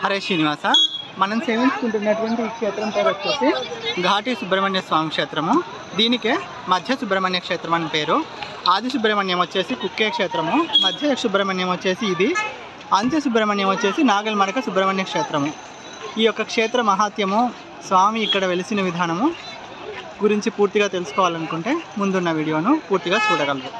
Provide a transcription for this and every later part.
హరే శ్రీనివాస మనం సేవించుకుంటున్నటువంటి ఈ క్షేత్రం పేరు వచ్చేసి ఘాటి సుబ్రహ్మణ్య స్వామి క్షేత్రము దీనికే మధ్య సుబ్రహ్మణ్య క్షేత్రం అని పేరు ఆది సుబ్రహ్మణ్యం వచ్చేసి కుక్కే క్షేత్రము మధ్య సుబ్రహ్మణ్యం వచ్చేసి ఇది అంత్య సుబ్రహ్మణ్యం వచ్చేసి నాగల్మడక సుబ్రహ్మణ్య క్షేత్రము ఈ యొక్క క్షేత్ర మహాత్యము స్వామి ఇక్కడ వెలిసిన విధానము గురించి పూర్తిగా తెలుసుకోవాలనుకుంటే ముందున్న వీడియోను పూర్తిగా చూడగలరు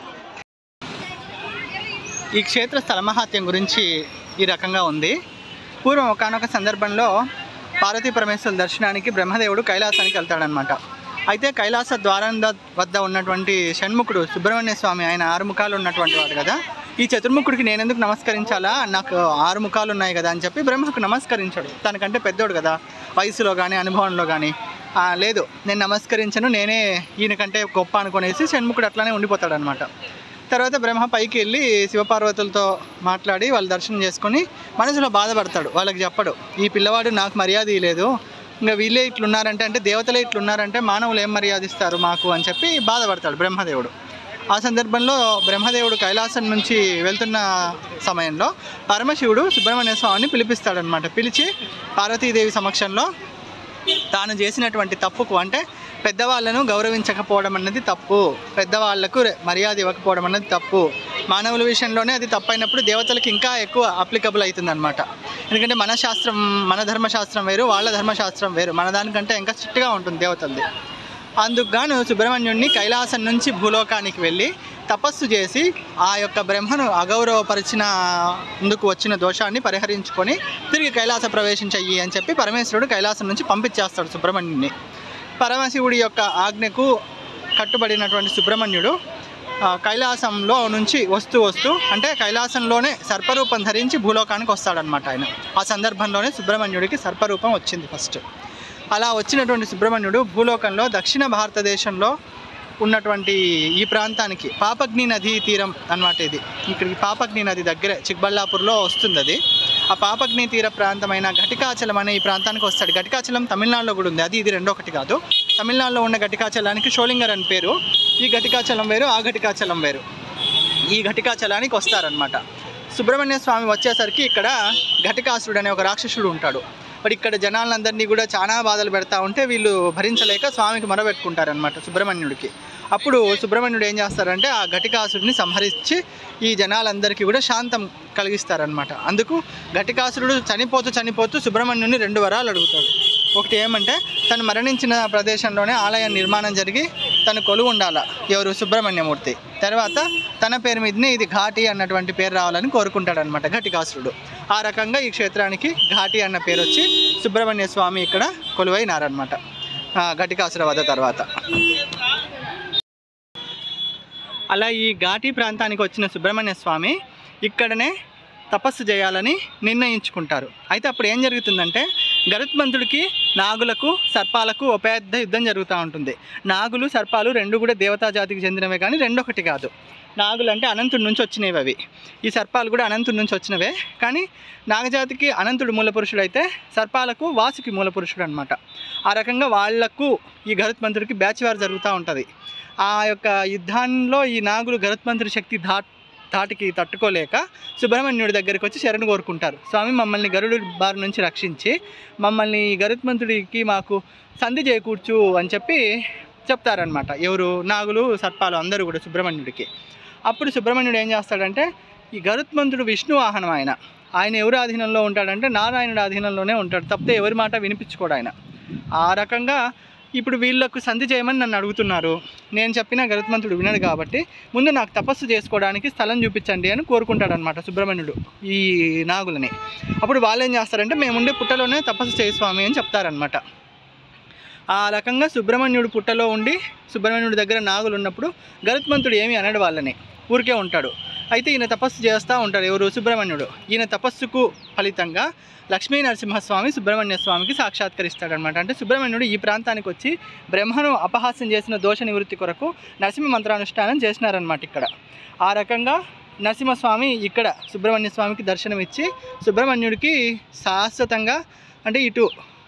ఈ క్షేత్ర స్థల మహాత్యం గురించి ఈ రకంగా ఉంది పూర్వం ఒకనొక సందర్భంలో పార్వతీ పరమేశ్వరుల దర్శనానికి బ్రహ్మదేవుడు కైలాసానికి వెళ్తాడనమాట అయితే కైలాస ద్వారం ద- వద్ద ఉన్నటువంటి షణ్ముఖుడు సుబ్రహ్మణ్య స్వామి ఆయన ఆరు ముఖాలు ఉన్నటువంటి వాడు కదా ఈ చతుర్ముఖుడికి నేను ఎందుకు నమస్కరించాలా నాకు ఆరు ముఖాలు ఉన్నాయి కదా అని చెప్పి బ్రహ్మకు నమస్కరించాడు తనకంటే పెద్దోడు కదా వయసులో కానీ అనుభవంలో కానీ "ఆ, లేదు నేను నమస్కరించను నేనే ఈయనకంటే గొప్ప అనుకునేసి షణ్ముఖుడు అట్లానే ఉండిపోతాడనమాట తర్వాత బ్రహ్మ పైకి వెళ్ళి శివపార్వతులతో మాట్లాడి వాళ్ళు దర్శనం చేసుకొని మనసులో బాధపడతాడు వాళ్ళకి చెప్పడు ఈ పిల్లవాడు నాకు మర్యాద ఇవ్వలేదు ఇంకా వీళ్ళే ఇట్లున్నారంటే అంటే దేవతలే ఇట్లున్నారంటే మానవులు ఏం మర్యాద ఇస్తారు మాకు అని చెప్పి బాధపడతాడు బ్రహ్మదేవుడు ఆ సందర్భంలో బ్రహ్మదేవుడు కైలాసం నుంచి వెళ్తున్న సమయంలో పరమశివుడు సుబ్రహ్మణ్య స్వామిని పిలిపిస్తాడనమాట పిలిచి పార్వతీదేవి సమక్షంలో తాను చేసినటువంటి తప్పుకు అంటే పెద్దవాళ్ళను గౌరవించకపోవడం అన్నది తప్పు పెద్దవాళ్లకు రె- మర్యాద ఇవ్వకపోవడం అన్నది తప్పు మానవుల విషయంలోనే అది తప్పైనప్పుడు దేవతలకు ఇంకా ఎక్కువ అప్లికబుల్ అవుతుంది అనమాట ఎందుకంటే మన శాస్త్రం మన ధర్మశాస్త్రం వేరు వాళ్ళ ధర్మశాస్త్రం వేరు మన దానికంటే ఇంకా స్ట్రిక్ట్గా ఉంటుంది దేవతలది అందుకు గాను సుబ్రహ్మణ్యుడిని కైలాసం నుంచి భూలోకానికి వెళ్ళి తపస్సు చేసి ఆ యొక్క బ్రహ్మను అగౌరవపరిచిన అందుకు వచ్చిన దోషాన్ని పరిహరించుకొని తిరిగి కైలాస ప్రవేశం చెయ్యి అని చెప్పి పరమేశ్వరుడు కైలాసం నుంచి పంపించేస్తాడు సుబ్రహ్మణ్యుడిని పరమశివుడి యొక్క ఆజ్ఞకు కట్టుబడినటువంటి సుబ్రహ్మణ్యుడు ఆ, కైలాసంలో నుంచి వస్తూ వస్తూ అంటే కైలాసంలోనే సర్పరూపం ధరించి భూలోకానికి వస్తాడనమాట ఆయన ఆ సందర్భంలోనే సుబ్రహ్మణ్యుడికి సర్పరూపం వచ్చింది ఫస్ట్ అలా వచ్చినటువంటి సుబ్రహ్మణ్యుడు భూలోకంలో దక్షిణ భారతదేశంలో ఉన్నటువంటి ఈ ప్రాంతానికి పాపగ్ని నదీ తీరం అన్నమాట ఇది ఇక్కడికి పాపగ్ని నది దగ్గరే చిక్బళ్ళాపూర్లో వస్తుంది అది ఆ పాపగ్ని తీర ప్రాంతమైన ఘటికాచలం అనే ఈ ప్రాంతానికి వస్తాడు ఘటికాచలం తమిళనాడులో కూడా ఉంది అది ఇది రెండో ఒకటి కాదు తమిళనాడులో ఉన్న ఘటికాచలానికి షోలింగర్ అని పేరు ఈ ఘటికాచలం వేరు ఆ ఘటికాచలం వేరు ఈ ఘటికాచలానికి వస్తారనమాట సుబ్రహ్మణ్య స్వామి వచ్చేసరికి ఇక్కడ ఘటికాసురుడు అనే ఒక రాక్షసుడు ఉంటాడు మరి ఇక్కడ జనాలందరినీ కూడా చాలా బాధలు పెడతా ఉంటే వీళ్ళు భరించలేక స్వామికి మొరబెట్టుకుంటారనమాట సుబ్రహ్మణ్యుడికి అప్పుడు సుబ్రహ్మణ్యుడు ఏం చేస్తారంటే ఆ ఘటికాసుడిని సంహరించి ఈ జనాలందరికీ కూడా శాంతం కలిగిస్తారనమాట అందుకు ఘటికాసురుడు చనిపోతూ చనిపోతూ సుబ్రహ్మణ్యుని రెండు వరాలు అడుగుతాడు ఒకటి ఏమంటే తను మరణించిన ప్రదేశంలోనే ఆలయ నిర్మాణం జరిగి తను కొలువు ఉండాల ఎవరు సుబ్రహ్మణ్యమూర్తి తర్వాత తన పేరు మీదనే ఇది ఘాటి అన్నటువంటి పేరు రావాలని కోరుకుంటాడు అనమాట ఘటికాసురుడు ఆ రకంగా ఈ క్షేత్రానికి ఘాటి అన్న పేరు వచ్చి సుబ్రహ్మణ్య స్వామి ఇక్కడ కొలువైనారనమాట ఆ, ఘటికాసుర వధ తర్వాత అలా ఈ ఘాటి ప్రాంతానికి వచ్చిన సుబ్రహ్మణ్య స్వామి ఇక్కడనే తపస్సు చేయాలని నిర్ణయించుకుంటారు అయితే అప్పుడు ఏం జరుగుతుందంటే గరుత్మంతుడికి నాగులకు సర్పాలకు ఒక పెద్ద యుద్ధం జరుగుతూ ఉంటుంది నాగులు సర్పాలు రెండు కూడా దేవతా జాతికి చెందినవే కానీ రెండు ఒకటి కాదు నాగులు అంటే అనంతుడి నుంచి వచ్చినవి అవి ఈ సర్పాలు కూడా అనంతుడి నుంచి వచ్చినవే కానీ నాగజాతికి అనంతుడు మూలపురుషుడు అయితే సర్పాలకు వాసుకి మూలపురుషుడు అనమాట ఆ రకంగా వాళ్లకు ఈ గరుత్మంతుడికి బ్యాచ్ వార్ జరుగుతూ ఉంటుంది ఆ యొక్క యుద్ధాల్లో ఈ నాగులు గరుత్మంతుడి శక్తి ధాట్ ధాటికి తట్టుకోలేక సుబ్రహ్మణ్యుడి దగ్గరికి వచ్చి శరణు కోరుకుంటారు స్వామి మమ్మల్ని గరుడు బారి నుంచి రక్షించి మమ్మల్ని ఈ గరుత్మంతుడికి మాకు సంధి చేకూర్చు అని చెప్పి చెప్తారనమాట ఎవరు నాగులు సర్పాలు అందరూ కూడా సుబ్రహ్మణ్యుడికి అప్పుడు సుబ్రహ్మణ్యుడు ఏం చేస్తాడంటే ఈ గరుత్మంతుడు విష్ణు వాహనం ఆయన ఆయన ఎవరి ఆధీనంలో ఉంటాడంటే నారాయణుడి ఆధీనంలోనే ఉంటాడు తప్పితే ఎవరి మాట వినిపించుకోడు ఆయన ఆ రకంగా ఇప్పుడు వీళ్ళకు సంధి చేయమని నన్ను అడుగుతున్నారు నేను చెప్పిన గరుత్మంతుడు వినడు కాబట్టి ముందు నాకు తపస్సు చేసుకోవడానికి స్థలం చూపించండి అని కోరుకుంటాడనమాట సుబ్రహ్మణ్యుడు ఈ నాగులని అప్పుడు వాళ్ళు ఏం చేస్తారంటే మేముండే పుట్టలోనే తపస్సు చేయి స్వామి అని చెప్తారనమాట ఆ రకంగా సుబ్రహ్మణ్యుడు పుట్టలో ఉండి సుబ్రహ్మణ్యుడి దగ్గర నాగులు ఉన్నప్పుడు గరుత్మంతుడు ఏమి అనడు వాళ్ళని ఊరికే ఉంటాడు అయితే ఈయన తపస్సు చేస్తూ ఉంటాడు ఎవరు సుబ్రహ్మణ్యుడు ఈయన తపస్సుకు ఫలితంగా లక్ష్మీ నరసింహస్వామి సుబ్రహ్మణ్య స్వామికి సాక్షాత్కరిస్తాడనమాట అంటే సుబ్రహ్మణ్యుడు ఈ ప్రాంతానికి వచ్చి బ్రహ్మను అపహాస్యం చేసిన దోష నివృత్తి కొరకు నరసింహ మంత్రానుష్ఠానం చేసినారనమాట ఇక్కడ ఆ రకంగా నరసింహస్వామి ఇక్కడ సుబ్రహ్మణ్య స్వామికి దర్శనం ఇచ్చి సుబ్రహ్మణ్యుడికి శాశ్వతంగా అంటే ఇటు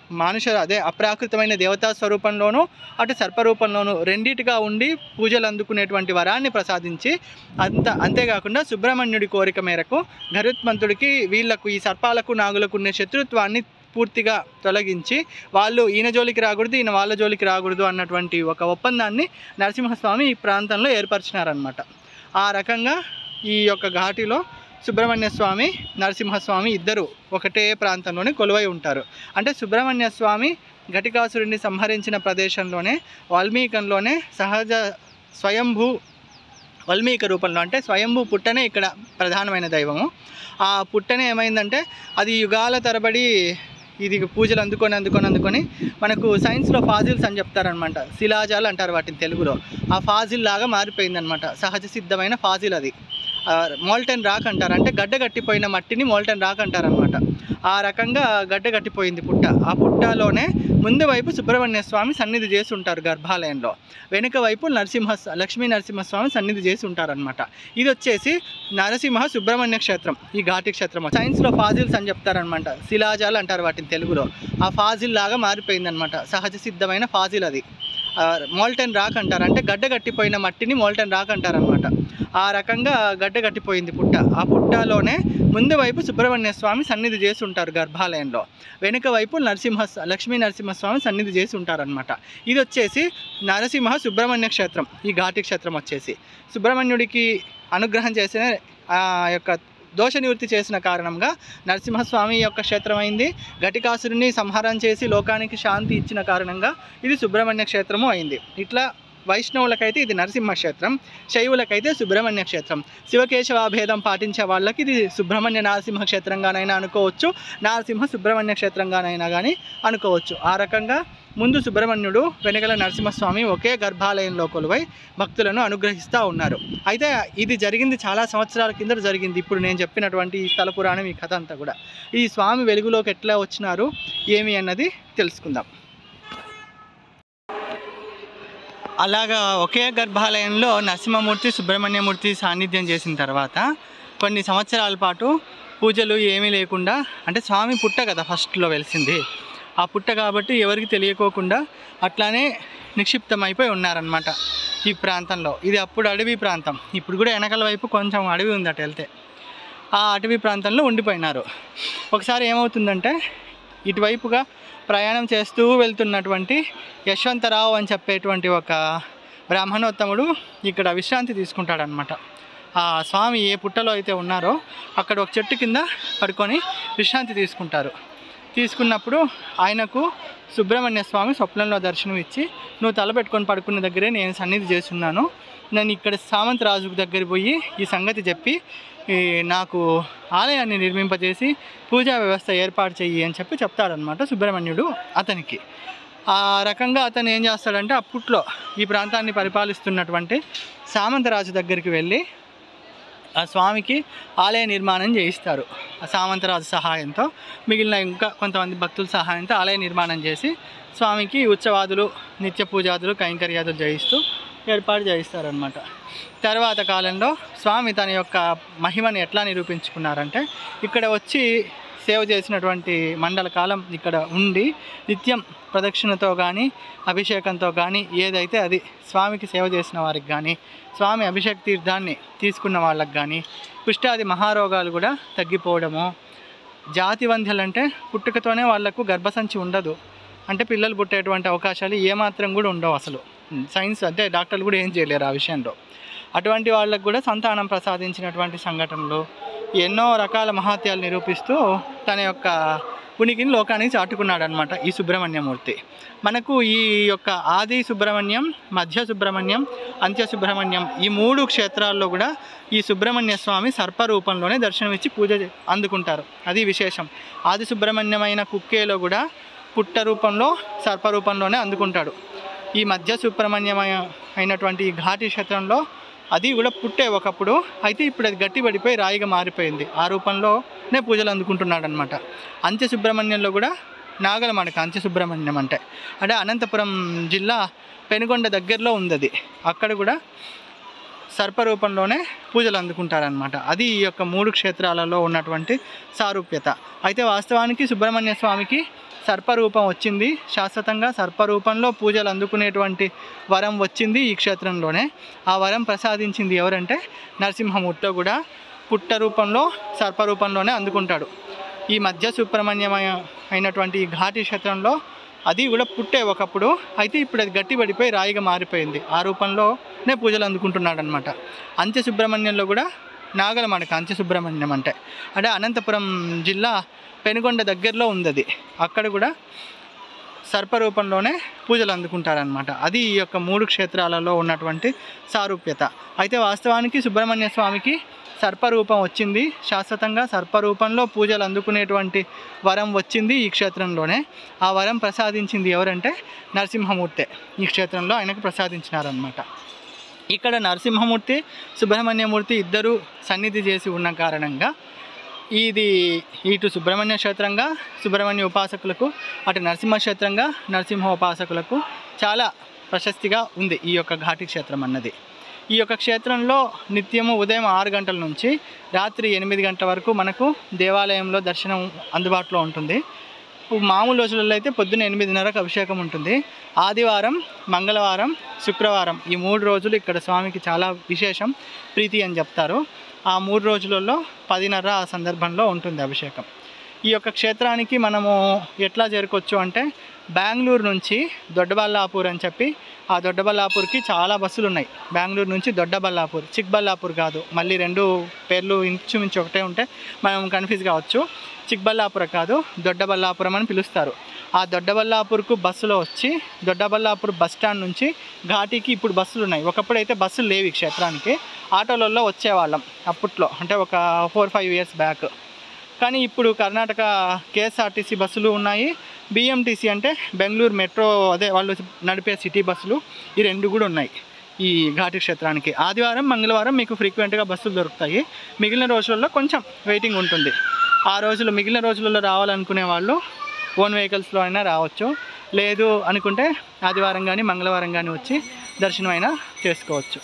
మానుష అదే అప్రాకృతమైన దేవతా స్వరూపంలోనూ అటు సర్పరూపంలోనూ రెండిటిగా ఉండి పూజలు అందుకునేటువంటి వరాన్ని ప్రసాదించి అంత అంతేకాకుండా సుబ్రహ్మణ్యుడి కోరిక మేరకు గరుత్మంతుడికి వీళ్లకు ఈ సర్పాలకు నాగులకు ఉండే శత్రుత్వాన్ని పూర్తిగా తొలగించి వాళ్ళు ఈయన జోలికి రాకూడదు ఈయన వాళ్ళ జోలికి రాకూడదు అన్నటువంటి ఒక ఒప్పందాన్ని నరసింహస్వామి ఈ ప్రాంతంలో ఏర్పరిచినారనమాట ఆ రకంగా ఈ యొక్క ఘాటిలో సుబ్రహ్మణ్య స్వామి నరసింహస్వామి ఇద్దరు ఒకటే ప్రాంతంలోనే కొలువై ఉంటారు అంటే సుబ్రహ్మణ్య స్వామి ఘటికాసురుడిని సంహరించిన ప్రదేశంలోనే వాల్మీకంలోనే సహజ స్వయంభూ వల్మీక రూపంలో అంటే స్వయంభూ పుట్టనే ఇక్కడ ప్రధానమైన దైవము ఆ పుట్టనే ఏమైందంటే అది యుగాల తరబడి ఇది పూజలు అందుకొని అందుకొని అందుకొని మనకు సైన్స్లో ఫాజిల్స్ అని చెప్తారనమాట శిలాజాలు అంటారు వాటిని తెలుగులో ఆ ఫాజిల్ లాగా మారిపోయిందనమాట సహజ సిద్ధమైన ఫాజిల్ అది మోల్టెన్ రాక్ అంటారు అంటే గడ్డ కట్టిపోయిన మట్టిని మోల్టెన్ రాక్ అంటారనమాట ఆ రకంగా గడ్డ కట్టిపోయింది పుట్ట ఆ పుట్టలోనే ముందు వైపు సుబ్రహ్మణ్య స్వామి సన్నిధి చేసి ఉంటారు గర్భాలయంలో వెనుక వైపు నరసింహ లక్ష్మీ నరసింహస్వామి సన్నిధి చేసి ఉంటారనమాట ఇది వచ్చేసి నరసింహ సుబ్రహ్మణ్య క్షేత్రం ఈ ఘాటి క్షేత్రం సైన్స్లో ఫాజిల్స్ అని చెప్తారనమాట శిలాజాలు అంటారు వాటిని తెలుగులో ఆ ఫాజిల్ లాగా మారిపోయిందనమాట సహజ సిద్ధమైన ఫాజిల్ అది మోల్టెన్ రాక్ అంటారు అంటే గడ్డ కట్టిపోయిన మట్టిని మోల్టెన్ రాక్ అంటారనమాట ఆ రకంగా గడ్డ కట్టిపోయింది పుట్ట ఆ పుట్టలోనే ముందు వైపు సుబ్రహ్మణ్య స్వామి సన్నిధి చేసి ఉంటారు గర్భాలయంలో వెనుక వైపు నరసింహ లక్ష్మీ నరసింహస్వామి సన్నిధి చేసి ఉంటారనమాట ఇది వచ్చేసి నరసింహ సుబ్రహ్మణ్య క్షేత్రం ఈ ఘాటి క్షేత్రం వచ్చేసి సుబ్రహ్మణ్యుడికి అనుగ్రహం చేసిన ఆ యొక్క దోష నివృత్తి చేసిన కారణంగా నరసింహస్వామి యొక్క క్షేత్రం అయింది ఘటికాసురుని సంహారం చేసి లోకానికి శాంతి ఇచ్చిన కారణంగా ఇది సుబ్రహ్మణ్య క్షేత్రము అయింది ఇట్లా వైష్ణవులకైతే ఇది నరసింహ క్షేత్రం శైవులకైతే సుబ్రహ్మణ్య క్షేత్రం శివకేశవాభేదం పాటించే వాళ్ళకి ఇది సుబ్రహ్మణ్య నరసింహ క్షేత్రంగానైనా అనుకోవచ్చు నరసింహ సుబ్రహ్మణ్య క్షేత్రంగానైనా కానీ అనుకోవచ్చు ఆ రకంగా ముందు సుబ్రహ్మణ్యుడు వెనకల నరసింహస్వామి ఒకే గర్భాలయంలో కొలువై భక్తులను అనుగ్రహిస్తూ ఉన్నారు అయితే ఇది జరిగింది చాలా సంవత్సరాల కింద జరిగింది ఇప్పుడు నేను చెప్పినటువంటి ఈ స్థల పురాణం ఈ కథ అంతా కూడా ఈ స్వామి వెలుగులోకి ఎట్లా వచ్చినారు ఏమి అన్నది తెలుసుకుందాం అలాగా ఒకే గర్భాలయంలో నరసింహమూర్తి సుబ్రహ్మణ్యమూర్తి సాన్నిధ్యం చేసిన తర్వాత కొన్ని సంవత్సరాల పాటు పూజలు ఏమీ లేకుండా అంటే స్వామి పుట్ట కదా ఫస్ట్లో వెలిసింది ఆ పుట్ట కాబట్టి ఎవరికి తెలియకోకుండా అట్లానే నిక్షిప్తమైపోయి ఉన్నారనమాట ఈ ప్రాంతంలో ఇది అప్పుడు అడవి ప్రాంతం ఇప్పుడు కూడా వెనకల వైపు కొంచెం అడవి ఉంది అటు వెళ్తే ఆ అటవీ ప్రాంతంలో ఉండిపోయినారు ఒకసారి ఏమవుతుందంటే ఇటువైపుగా ప్రయాణం చేస్తూ వెళ్తున్నటువంటి యశ్వంతరావు అని చెప్పేటువంటి ఒక బ్రాహ్మణోత్తముడు ఇక్కడ విశ్రాంతి తీసుకుంటాడనమాట ఆ స్వామి ఏ పుట్టలో అయితే ఉన్నారో అక్కడ ఒక చెట్టు కింద పడుకొని విశ్రాంతి తీసుకుంటారు తీసుకున్నప్పుడు ఆయనకు సుబ్రహ్మణ్య స్వామి స్వప్నంలో దర్శనం ఇచ్చి నువ్వు తలపెట్టుకొని పడుకున్న దగ్గరే నేను సన్నిధి చేస్తున్నాను నేను ఇక్కడ సామంత రాజు దగ్గర పోయి ఈ సంగతి చెప్పి ఈ నాకు ఆలయాన్ని నిర్మింపజేసి పూజా వ్యవస్థ ఏర్పాటు చెయ్యి అని చెప్పి చెప్తాడనమాట సుబ్రహ్మణ్యుడు అతనికి ఆ రకంగా అతను ఏం చేస్తాడంటే అప్పట్లో ఈ ప్రాంతాన్ని పరిపాలిస్తున్నటువంటి సామంతరాజు దగ్గరికి వెళ్ళి ఆ స్వామికి ఆలయ నిర్మాణం చేయిస్తారు ఆ సామంతరాజు సహాయంతో మిగిలిన ఇంకా కొంతమంది భక్తుల సహాయంతో ఆలయ నిర్మాణం చేసి స్వామికి ఉత్సవాదులు నిత్య పూజాదులు కైంకర్యాదులు చేయిస్తూ ఏర్పాటు చేయిస్తారనమాట తర్వాత కాలంలో స్వామి తన యొక్క మహిమను ఎట్లా నిరూపించుకున్నారంటే ఇక్కడ వచ్చి సేవ చేసినటువంటి మండల కాలం ఇక్కడ ఉండి నిత్యం ప్రదక్షిణతో కానీ అభిషేకంతో కానీ ఏదైతే అది స్వామికి సేవ చేసిన వారికి కానీ స్వామి అభిషేక తీర్థాన్ని తీసుకున్న వాళ్ళకి కానీ కుష్ఠాది మహారోగాలు కూడా తగ్గిపోవడము జాతి వంధ్యలు అంటే పుట్టుకతోనే వాళ్లకు గర్భసంచి ఉండదు అంటే పిల్లలు పుట్టేటువంటి అవకాశాలు ఏమాత్రం కూడా ఉండవు అసలు సైన్స్ అంటే డాక్టర్లు కూడా ఏం చేయలేరు ఆ విషయంలో అటువంటి వాళ్ళకు కూడా సంతానం ప్రసాదించినటువంటి సంఘటనలు ఎన్నో రకాల మహాత్యాలు నిరూపిస్తూ తన యొక్క ఉనికిని లోకానికి చాటుకున్నాడు అనమాట ఈ సుబ్రహ్మణ్యమూర్తి మనకు ఈ యొక్క ఆది సుబ్రహ్మణ్యం మధ్య సుబ్రహ్మణ్యం అంత్య సుబ్రహ్మణ్యం ఈ మూడు క్షేత్రాల్లో కూడా ఈ సుబ్రహ్మణ్య స్వామి సర్ప రూపంలోనే దర్శనమిచ్చి పూజ చే- అందుకుంటారు అది విశేషం ఆది సుబ్రహ్మణ్యమైన కుక్కేలో కూడా పుట్ట రూపంలో సర్ప రూపంలోనే అందుకుంటాడు ఈ మధ్య సుబ్రహ్మణ్యమయ అయినటువంటి ఈ ఘాటి క్షేత్రంలో అది కూడా పుట్టే ఒకప్పుడు అయితే ఇప్పుడు అది గట్టి పడిపోయి రాయిగా మారిపోయింది ఆ రూపంలోనే పూజలు అందుకుంటున్నాడు అనమాట అంత్య సుబ్రహ్మణ్యంలో కూడా నాగల మనకు అంత్య సుబ్రహ్మణ్యం అంటే అంటే అనంతపురం జిల్లా పెనుగొండ దగ్గరలో ఉంది అది అక్కడ కూడా సర్పరూపంలోనే పూజలు అందుకుంటారనమాట అది ఈ యొక్క మూడు క్షేత్రాలలో ఉన్నటువంటి సారూప్యత అయితే వాస్తవానికి సుబ్రహ్మణ్య స్వామికి సర్పరూపం వచ్చింది శాశ్వతంగా సర్పరూపంలో పూజలు అందుకునేటువంటి వరం వచ్చింది ఈ క్షేత్రంలోనే ఆ వరం ప్రసాదించింది ఎవరంటే నరసింహమూర్తితో కూడా పుట్ట రూపంలో సర్పరూపంలోనే అందుకుంటాడు ఈ మధ్య సుబ్రహ్మణ్యం అయినటువంటి ఈ ఘాటి క్షేత్రంలో అది కూడా పుట్టే ఒకప్పుడు అయితే ఇప్పుడు అది గట్టి పడిపోయి రాయిగా మారిపోయింది ఆ రూపంలోనే పూజలు అందుకుంటున్నాడు అనమాట అంత్య సుబ్రహ్మణ్యంలో కూడా నాగలమడక అంత్య సుబ్రహ్మణ్యం అంటే అంటే అనంతపురం జిల్లా పెనుగొండ దగ్గరలో ఉంది అది అక్కడ కూడా సర్పరూపంలోనే పూజలు అందుకుంటారనమాట అది ఈ యొక్క మూడు క్షేత్రాలలో ఉన్నటువంటి సారూప్యత అయితే వాస్తవానికి సుబ్రహ్మణ్య స్వామికి సర్పరూపం వచ్చింది శాశ్వతంగా సర్పరూపంలో పూజలు అందుకునేటువంటి వరం వచ్చింది ఈ క్షేత్రంలోనే ఆ వరం ప్రసాదించింది ఎవరంటే నరసింహమూర్తే ఈ క్షేత్రంలో ఆయనకు ప్రసాదించినారనమాట ఇక్కడ నరసింహమూర్తి సుబ్రహ్మణ్యమూర్తి ఇద్దరు సన్నిధి చేసి ఉన్న కారణంగా ఇది ఇటు సుబ్రహ్మణ్య క్షేత్రంగా సుబ్రహ్మణ్య ఉపాసకులకు అటు నరసింహ క్షేత్రంగా నరసింహ ఉపాసకులకు చాలా ప్రశస్తిగా ఉంది ఈ యొక్క ఘాటి క్షేత్రం అన్నది ఈ యొక్క క్షేత్రంలో నిత్యము ఉదయం ఆరు గంటల నుంచి రాత్రి ఎనిమిది గంటల వరకు మనకు దేవాలయంలో దర్శనం అందుబాటులో ఉంటుంది మామూలు రోజులలో అయితే పొద్దున్న ఎనిమిదిన్నరకు అభిషేకం ఉంటుంది ఆదివారం మంగళవారం శుక్రవారం ఈ మూడు రోజులు ఇక్కడ స్వామికి చాలా విశేషం ప్రీతి అని చెప్తారు ఆ మూడు రోజులలో పదిన్నర ఆ సందర్భంలో ఉంటుంది అభిషేకం ఈ యొక్క క్షేత్రానికి మనము ఎట్లా చేరుకోవచ్చు అంటే బెంగళూరు నుంచి దొడ్డబల్లాపూర్ అని చెప్పి ఆ దొడ్డబల్లాపూర్కి చాలా బస్సులు ఉన్నాయి బెంగళూరు నుంచి దొడ్డబల్లాపూర్ చిక్బల్లాపూర్ కాదు మళ్ళీ రెండు పేర్లు ఇంచుమించు ఒకటే ఉంటే మనం కన్ఫ్యూజ్ కావచ్చు చిక్బల్లాపుర కాదు దొడ్డబల్లాపురం అని పిలుస్తారు ఆ దొడ్డబల్లాపూర్కు బస్సులో వచ్చి దొడ్డబల్లాపూర్ బస్ స్టాండ్ నుంచి ఘాటీకి ఇప్పుడు బస్సులు ఉన్నాయి ఒకప్పుడు అయితే బస్సులు లేవు ఈ క్షేత్రానికి ఆటోలలో వచ్చేవాళ్ళం అప్పట్లో అంటే ఒక ఫోర్ ఫైవ్ ఇయర్స్ బ్యాక్ కానీ ఇప్పుడు కర్ణాటక కేఎస్ఆర్టీసీ బస్సులు ఉన్నాయి బిఎంటీసీ అంటే బెంగళూరు మెట్రో అదే వాళ్ళు నడిపే సిటీ బస్సులు ఈ రెండు కూడా ఉన్నాయి ఈ ఘాటి క్షేత్రానికి ఆదివారం మంగళవారం మీకు ఫ్రీక్వెంట్గా బస్సులు దొరుకుతాయి మిగిలిన రోజులలో కొంచెం వెయిటింగ్ ఉంటుంది ఆ రోజులు మిగిలిన రోజులలో రావాలనుకునే వాళ్ళు ఓన్ వెహికల్స్లో అయినా రావచ్చు లేదు అనుకుంటే ఆదివారం కానీ మంగళవారం కానీ వచ్చి దర్శనం అయినా చేసుకోవచ్చు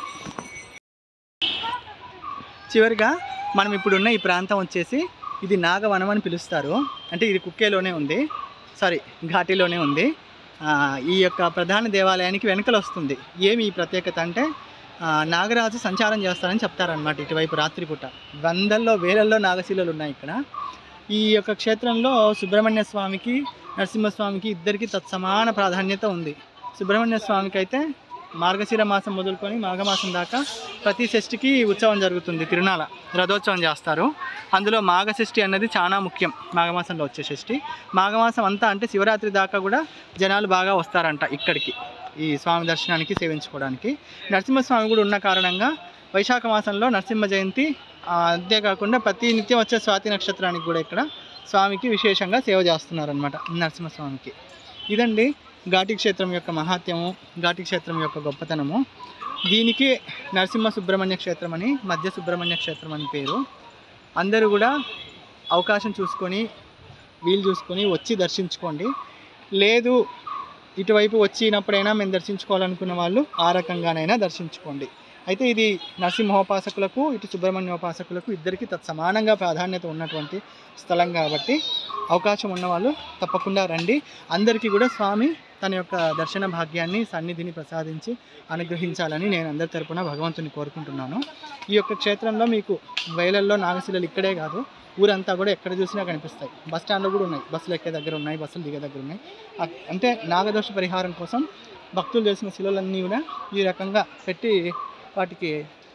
చివరిగా మనం ఇప్పుడున్న ఈ ప్రాంతం వచ్చేసి ఇది నాగవనం అని పిలుస్తారు అంటే ఇది కుక్కేలోనే ఉంది సారీ ఘాటీలోనే ఉంది ఆ, ఈ యొక్క ప్రధాన దేవాలయానికి వెనకలు వస్తుంది ఏమి ఈ ప్రత్యేకత అంటే ఆ, నాగరాజు సంచారం చేస్తారని చెప్తారనమాట ఇటువైపు రాత్రిపూట వందల్లో వేలల్లో నాగశిలలు ఉన్నాయి ఇక్కడ ఈ యొక్క క్షేత్రంలో సుబ్రహ్మణ్య స్వామికి నరసింహస్వామికి ఇద్దరికి తత్సమాన ప్రాధాన్యత ఉంది సుబ్రహ్మణ్య స్వామికి అయితే మార్గశిర మాసం మొదలుకొని మాఘమాసం దాకా ప్రతి షష్ఠికి ఉత్సవం జరుగుతుంది తిరునాళ రథోత్సవం చేస్తారు అందులో మాఘషష్ఠి అన్నది చాలా ముఖ్యం మాఘమాసంలో వచ్చే షష్ఠి మాఘమాసం అంతా అంటే శివరాత్రి దాకా కూడా జనాలు బాగా వస్తారంట ఇక్కడికి ఈ స్వామి దర్శనానికి సేవించుకోవడానికి నరసింహస్వామి కూడా ఉన్న కారణంగా వైశాఖ మాసంలో నరసింహ జయంతి ఆ, అంతేకాకుండా ప్రతి నిత్యం వచ్చే స్వాతి నక్షత్రానికి కూడా ఇక్కడ స్వామికి విశేషంగా సేవ చేస్తున్నారనమాట నరసింహస్వామికి ఇదండి ఘాటి క్షేత్రం యొక్క మహాత్యము ఘాటి క్షేత్రం యొక్క గొప్పతనము దీనికి నరసింహ సుబ్రహ్మణ్య క్షేత్రం అని మధ్య సుబ్రహ్మణ్య క్షేత్రం అని పేరు అందరూ కూడా అవకాశం చూసుకొని వీలు చూసుకొని వచ్చి దర్శించుకోండి లేదు ఇటువైపు వచ్చినప్పుడైనా మేము దర్శించుకోవాలనుకున్న వాళ్ళు ఆ రకంగానైనా దర్శించుకోండి అయితే ఇది నరసింహోపాసకులకు ఇటు సుబ్రహ్మణ్యోపాసకులకు ఇద్దరికి తత్సమానంగా ప్రాధాన్యత ఉన్నటువంటి స్థలం కాబట్టి అవకాశం ఉన్నవాళ్ళు తప్పకుండా రండి అందరికీ కూడా స్వామి తన యొక్క దర్శన భాగ్యాన్ని సన్నిధిని ప్రసాదించి అనుగ్రహించాలని నేను అందరి తరపున భగవంతుని కోరుకుంటున్నాను ఈ యొక్క క్షేత్రంలో మీకు వేలల్లో నాగశిలలు ఇక్కడే కాదు ఊరంతా కూడా ఎక్కడ చూసినా కనిపిస్తాయి బస్ స్టాండ్లో కూడా ఉన్నాయి బస్సులు ఎక్కే దగ్గర ఉన్నాయి బస్సులు దిగే దగ్గర ఉన్నాయి అ- అంటే నాగదోష పరిహారం కోసం భక్తులు చేసిన శిలలన్నీ కూడా ఈ రకంగా పెట్టి వాటికి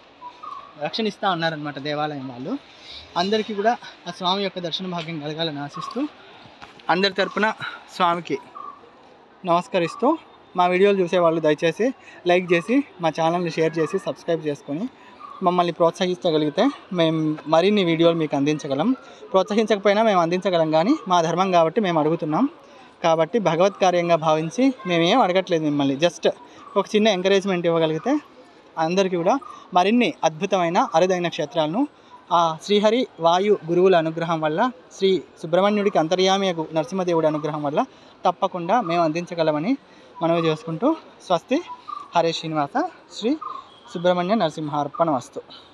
రక్షణ ఇస్తూ ఉన్నారనమాట దేవాలయం వాళ్ళు అందరికీ కూడా ఆ స్వామి యొక్క దర్శన భాగ్యం కలగాలని ఆశిస్తూ అందరి తరపున స్వామికి నమస్కరిస్తూ మా వీడియోలు చూసేవాళ్ళు దయచేసి లైక్ చేసి మా ఛానల్ని షేర్ చేసి సబ్స్క్రైబ్ చేసుకొని మమ్మల్ని ప్రోత్సహించగలిగితే మేము మరిన్ని వీడియోలు మీకు అందించగలం ప్రోత్సహించకపోయినా మేము అందించగలం కానీ మా ధర్మం కాబట్టి మేము అడుగుతున్నాం కాబట్టి భగవత్ కార్యంగా భావించి మేమేం అడగట్లేదు మిమ్మల్ని జస్ట్ ఒక చిన్న ఎంకరేజ్మెంట్ ఇవ్వగలిగితే అందరికీ కూడా మరిన్ని అద్భుతమైన అరుదైన క్షేత్రాలను ఆ శ్రీహరి వాయు గురువుల అనుగ్రహం వల్ల శ్రీ సుబ్రహ్మణ్యుడికి అంతర్యామి నరసింహదేవుడి అనుగ్రహం వల్ల తప్పకుండా మేము అందించగలమని మనవి చేసుకుంటూ స్వస్తి హరే శ్రీనివాస శ్రీ సుబ్రహ్మణ్య నరసింహార్పణ వస్తు